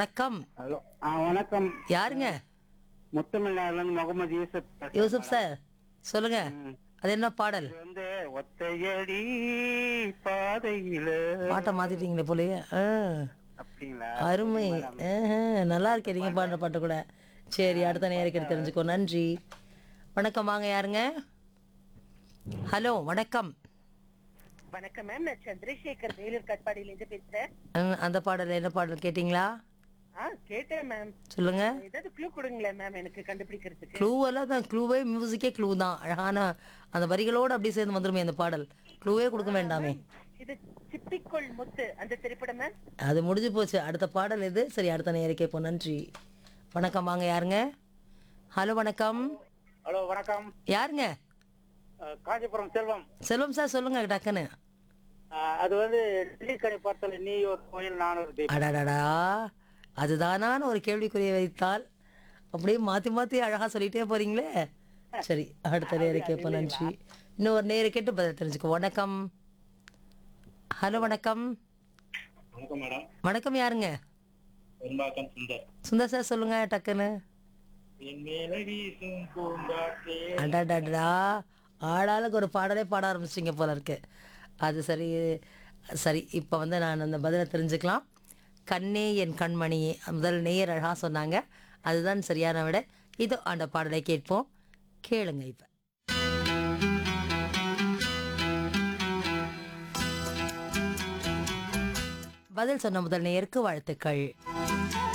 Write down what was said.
வணக்கம் ஹலோ ஆ வணக்கம் யாருங்க முத்தமிழ்நாடுலேருந்து முகமது யூசப் பேசுறேன். யூசுப் சார் சொல்லுங்க ம். அது என்ன பாடல் இது வந்து ஒத்தையடி பாதையில பாட்டை மாத்திட்டீங்களே போலயே ஆ, அப்படிங்களா அருமை ஆஹா, நல்லா இருக்கே நீங்க பாடுற பாட்டு கூட சரி அடுத்த நேருக்கு தெரிஞ்சுக்கோ நன்றி வணக்கம் வாங்க யாருங்க ஹலோ வணக்கம் வணக்கம் மேம் நான் சந்திரசேகர் வேலூர் கட்பாடியில இருந்து பேசுறேன் ம், அந்த பாடல் என்ன பாடல் கேட்டிங்களா ஆ கேட்டேன் மேம் சொல்லுங்க ஏதாவது க்ளூ கொடுங்களேன் மேம் எனக்கு கண்டுபிடிக்கிறதுக்கு க்ளூ எல்லாம் தான் க்ளூவே மியூசிக்கே க்ளூ தான் அழகான அந்த வரிகளோடு அப்படியே சேர்ந்து வந்துருமே அந்த பாடல் க்ளூவே கொடுக்க வேண்டாமே இது சிப்பிக்குள் முத்து அந்த திரைப்படம் மேம் அது முடிஞ்சு போச்சு அடுத்த பாடல் இது சரி அடுத்த நேரம் கேட்போம் நன்றி வணக்கம் வாங்க யாருங்க ஹலோ வணக்கம் ஹலோ வணக்கம் யாருங்க அஹ், காஞ்சிபுரம் செல்வம் செல்வம் சார் சொல்லுங்க டக்குன்னு அஹ், அது வந்து டெல்லிக்கணி பார்த்தல நீ ஒரு கோயில் நான் ஒரு தீபம் அடடடா அதுதானான்னு ஒரு கேள்விக்குறியை வைத்தால் அப்படியே மாற்றி மாற்றி அழகாக சொல்லிட்டே போறீங்களே சரி அடுத்த நேரம் கேட்போம் நன்றி இன்னொரு நேரம் கேட்டு பதில் தெரிஞ்சுக்கோ வணக்கம் ஹலோ வணக்கம் வணக்கம் மேடம் வணக்கம் யாருங்க பெரும்பாக்கம் சுந்தர் சுந்தர் சார் சொல்லுங்க டக்குன்னு என் மேல வீசும் பூங்காற்றே அடடடா ஆளாளுக்கு ஒரு பாடலே பாட ஆரம்பிச்சிங்க போல இருக்கு அது சரி சரி இப்போ வந்து நான் அந்த பதிலை தெரிஞ்சுக்கலாம் கண்ணே என் கண்மணியே முதல் நேயர் அழகா சொன்னாங்க அதுதான் சரியான விட இதோ அந்த பாடலை கேட்போம் கேளுங்க இப்போ பதில் சொன்ன முதல் நேயருக்கு வாழ்த்துக்கள்